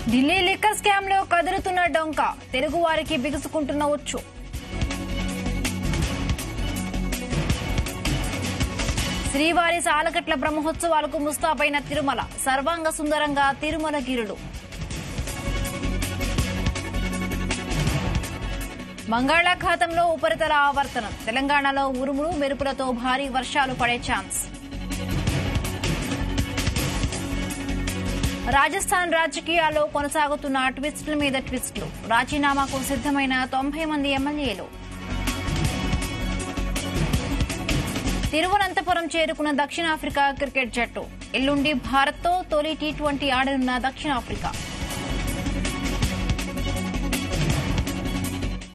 Delhi liquor scam లో కదులుతున్న డొంక తెలుగు వారికి బిగుసుకుంటున్న వచ్చు శ్రీవారి సాలకట్ల బ్రహ్మోత్సవాలకు ముస్తాబైన తిరుమల సర్వాంగ సుందరంగా తిరుమల గిరుడు బంగాళాఖాతంలో ఉపరితల ఆవర్తనం తెలంగాణలో ఉరుములు మెరుపులతో భారీ వర్షాలు పడే ఛాన్స్ రాజస్థాన్ రాజకీయాల్లో కొనసాగుతున్న ట్విస్టుల మీద ట్విస్టులు రాజీనామాకు సిద్దమైన తొంభై మంది ఎమ్మెల్యేలు తిరువనంతపురం చేరుకున్న దక్షిణాఫ్రికా క్రికెట్ జట్టు ఎల్లుండి భారత్తో తొలి టీ ట్వంటీ ఆడనున్న దక్షిణాఫ్రికా